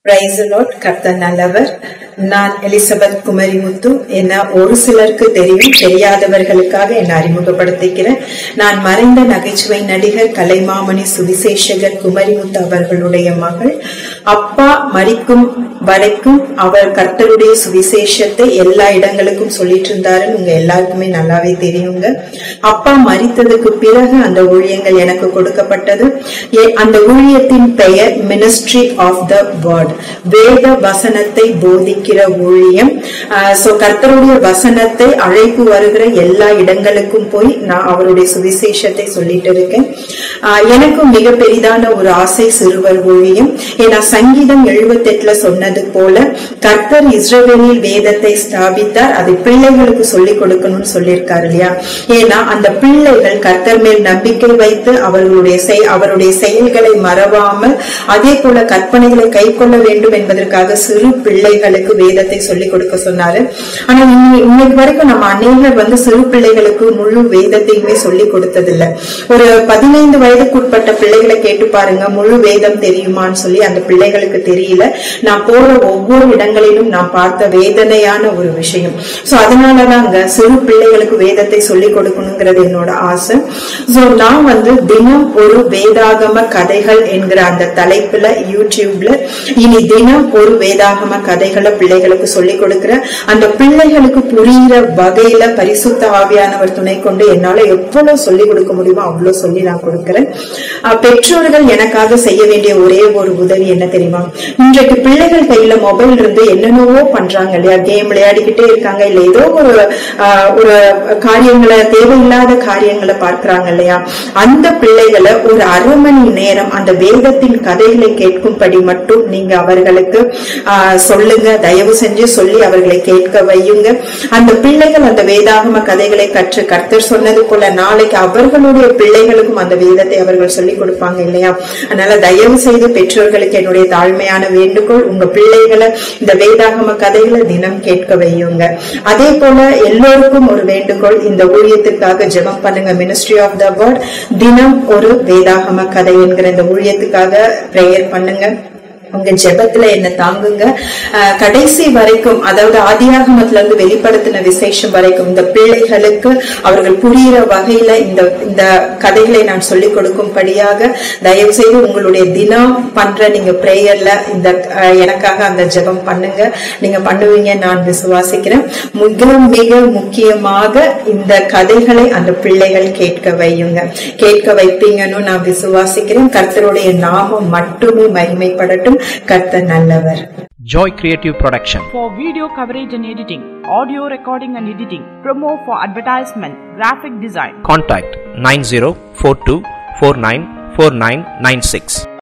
Price Lord கர்த்தர் நல்லவர் நான் எலிசபெத் குமரிமுத்து என்ன ஒரு சிலருக்கு தெரியும் தெரியாதவர்களுக்காக என்னை அறிமுகப்படுத்திக்கிறேன் நான் மறைந்த நகைச்சுவை நடிகர் கலைமாமணி சுவிசேஷகர் குமரிமுத்து அவர்களுடைய மகள் அப்பா மறிக்கும் வரைக்கும் அவர் கர்த்தருடைய சுவிசேஷத்தை எல்லா இடங்களுக்கும் சொல்லிட்டு இருந்தாருன்னு உங்க எல்லாருக்குமே நல்லாவே தெரியுங்க அப்பா மறித்ததுக்கு பிறகு அந்த ஊழியங்கள் எனக்கு கொடுக்கப்பட்டது ஏ- அந்த ஊழியத்தின் பெயர் மினிஸ்ட்ரி ஆஃப் த வேர்ட் வேத வசனத்தை போதிக்கிற ஊழியம் சோ கர்த்தருடைய வசனத்தை அழைப்பு வருகிற எல்லா இடங்களுக்கும் போய் நான் அவருடைய சுவிசேஷத்தை சொல்லிட்டு இருக்கேன் ஆஹ் எனக்கும் மிக பெரிதான ஒரு ஆசை சிறுவர் ஊழியம் ஏன்னா சங்கீதம் எழுபத்தெட்டுல சொன்னது போல கர்த்தர் இஸ்ரவேலில் வேதத்தை ஸ்தாபித்தார் அதை பிள்ளைகளுக்கு சொல்லிக் கொடுக்கணும்னு சொல்லியிருக்காரு இல்லையா ஏன்னா அந்த பிள்ளைகள் கர்த்தர் மேல் நம்பிக்கை வைத்து அவர்களுடைய செய்- அவருடைய செயல்களை மறவாமல் அதே போல கற்பனைகளை கை கொள்ள வேண்டும் என்பதற்காக சிறு பிள்ளைகளுக்கு வேதத்தை சொல்லிக் கொடுக்க சொன்னாரு ஆனா இன்னி- இன்னைக்கு வரைக்கும் நம்ம அநேகர் வந்து சிறு பிள்ளைகளுக்கு முழு வேதத்தையுமே சொல்லிக் கொடுத்ததில்லை ஒரு பதினைந்து வயதுக்குட்பட்ட பிள்ளைகளை கேட்டு பாருங்க முழு வேதம் தெரியுமான்னு சொல்லி அந்த பிள்ளைகளுக்கு தெரியல நான் போற ஒவ்வொரு இடங்களிலும் நான் பார்த்த வேதனையான ஒரு விஷயம் சோ அதனாலதான் அங்க சிறு பிள்ளைகளுக்கு வேதத்தை சொல்லிக் கொடுக்கணுங்கிறது என்னோட ஆசை சோ நான் வந்து தினம் ஒரு வேதாகம கதைகள் என்கிற அந்த தலைப்புல யூடியூப்ல இனி தினம் ஒரு வேதாகம கதைகளை பிள்ளைகளுக்கு சொல்லிக் கொடுக்கிறேன் அந்த பிள்ளைகளுக்கு புரிகிற வகையில பரிசுத்த ஆவியானவர் துணை கொண்டு என்னால எவ்வளவு சொல்லிக் கொடுக்க முடியுமோ அவ்வளவு சொல்லி நான் கொடுக்கிறேன் அஹ் பெற்றோர்கள் எனக்காக செய்ய வேண்டிய ஒரே ஒரு உதவி என்ன தெரியுமா இன்றைக்கு பிள்ளைகள் கையில மொபைல் இருந்து என்னென்னவோ பண்றாங்க இல்லையா கேம் விளையாடிக்கிட்டே இருக்காங்க இல்ல ஏதோ ஒரு ஆஹ், ஒரு காரியங்களை தேவையில்லாத காரியங்களை பார்க்கறாங்க இல்லையா அந்த பிள்ளைகளை ஒரு அரை மணி நேரம் அந்த வேதத்தின் கதைகளை கேட்கும்படி மட்டும் நீங்க அவர்களுக்கு ஆஹ், சொல்லுங்க தயவு செஞ்சு சொல்லி அவர்களை கேட்க வையுங்க அந்த பிள்ளைகள் அந்த வேதாகம கதைகளை கற்று கர்த்தர் சொன்னது போல நாளைக்கு அவர்களுடைய பிள்ளைகளுக்கும் அந்த வேதத்தை அவர்கள் சொல்லிக் கொடுப்பாங்க இல்லையா அதனால தயவு செய்து பெற்றோர்களுக்கு என்னுடைய தாழ்மையான வேண்டுகோள் உங்க பிள்ளைகளை இந்த வேதாகம கதைகளை தினம் கேட்க வையுங்க அதே போல எல்லோருக்கும் ஒரு வேண்டுகோள் இந்த ஊழியத்துக்காக ஜெபம் பண்ணுங்க மினிஸ்ட்ரி ஆஃப் த வேர்ட் தினம் ஒரு வேதாகம கதை என்கிற இந்த ஊழியத்துக்காக பிரேயர் பண்ணுங்க உங்க ஜெபத்துல என்ன தாங்குங்க அஹ், கடைசி வரைக்கும் அதாவது ஆதியாகமத்துல இருந்து வெளிப்படுத்தின விசேஷம் வரைக்கும் இந்த பிள்ளைகளுக்கு அவர்கள் புரியிற வகையில இந்த இந்த கதைகளை நான் சொல்லிக் கொடுக்கும்படியாக தயவு செய்து உங்களுடைய தினம் பண்ற நீங்க பிரேயர்ல இந்த அஹ், எனக்காக அந்த ஜெபம் பண்ணுங்க நீங்க பண்ணுவீங்க நான் விசுவாசிக்கிறேன் மிக மிக முக்கியமாக இந்த கதைகளை அந்த பிள்ளைகள் கேட்க வையுங்க கேட்க வைப்பீங்கன்னு நான் விசுவாசிக்கிறேன் கர்த்தருடைய நாமம் மட்டுமே மகிமைப்படட்டும் கர்த்தர் நல்லவர் Joy Creative Production. for video coverage and editing, audio recording and editing, promo for advertisement, graphic design. Contact 9042494996.